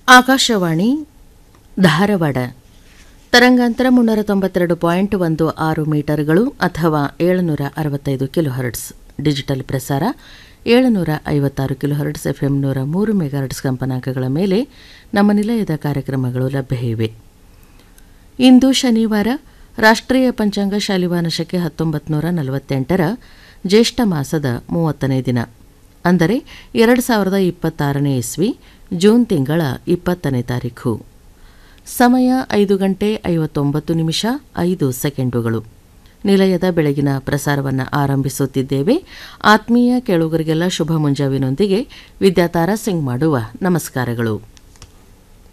ಆಕಾಶವಾಣಿ ಧಾರವಾಡ ತರಂಗಾಂತರ ಮುನ್ನೂರ ತೊಂಬತ್ತೆರಡು ಪಾಯಿಂಟ್ ಒಂದು ಆರು ಮೀಟರ್ಗಳು ಅಥವಾ ಏಳುನೂರ ಅರವತ್ತೈದು ಕಿಲೋಹರ್ಟ್ಸ್ ಡಿಜಿಟಲ್ ಪ್ರಸಾರ ಏಳುನೂರ ಐವತ್ತಾರು ಕಿಲೋಹರ್ಟ್ಸ್ ಎಫ್ಎಂ ನೂರ ಮೂರು ಮೆಗಾಹರ್ಟ್ಸ್ ಕಂಪನಾಂಕಗಳ ಮೇಲೆ ನಮ್ಮ ನಿಲಯದ ಕಾರ್ಯಕ್ರಮಗಳು ಲಭ್ಯ ಇವೆ ಇಂದು ಶನಿವಾರ ರಾಷ್ಟ್ರೀಯ ಪಂಚಾಂಗ ಶಾಲಿವಾನ ಶಕೆ ಹತ್ತೊಂಬತ್ತು ನೂರ ನಲವತ್ತೆಂಟರ ಜ್ಯೇಷ್ಠ ಮಾಸದ ಮೂವತ್ತನೇ ದಿನ ಅಂದರೆ ಎರಡು ಸಾವಿರದ ಇಪ್ಪತ್ತಾರನೇ ಇಸ್ವಿ ಜೂನ್ ತಿಂಗಳ ಇಪ್ಪತ್ತನೇ ತಾರೀಖು ಸಮಯ ಐದು ಗಂಟೆ ಐವತ್ತೊಂಬತ್ತು ನಿಮಿಷ ಐದು ಸೆಕೆಂಡುಗಳು ನಿಲಯದ ಬೆಳಗಿನ ಪ್ರಸಾರವನ್ನು ಆರಂಭಿಸುತ್ತಿದ್ದೇವೆ ಆತ್ಮೀಯ ಕೇಳುಗರಿಗೆಲ್ಲ ಶುಭ ಮುಂಜಾವಿನೊಂದಿಗೆ ವಿದ್ಯಾತಾರ ಸಿಂಗ್ ಮಾಡುವ ನಮಸ್ಕಾರಗಳು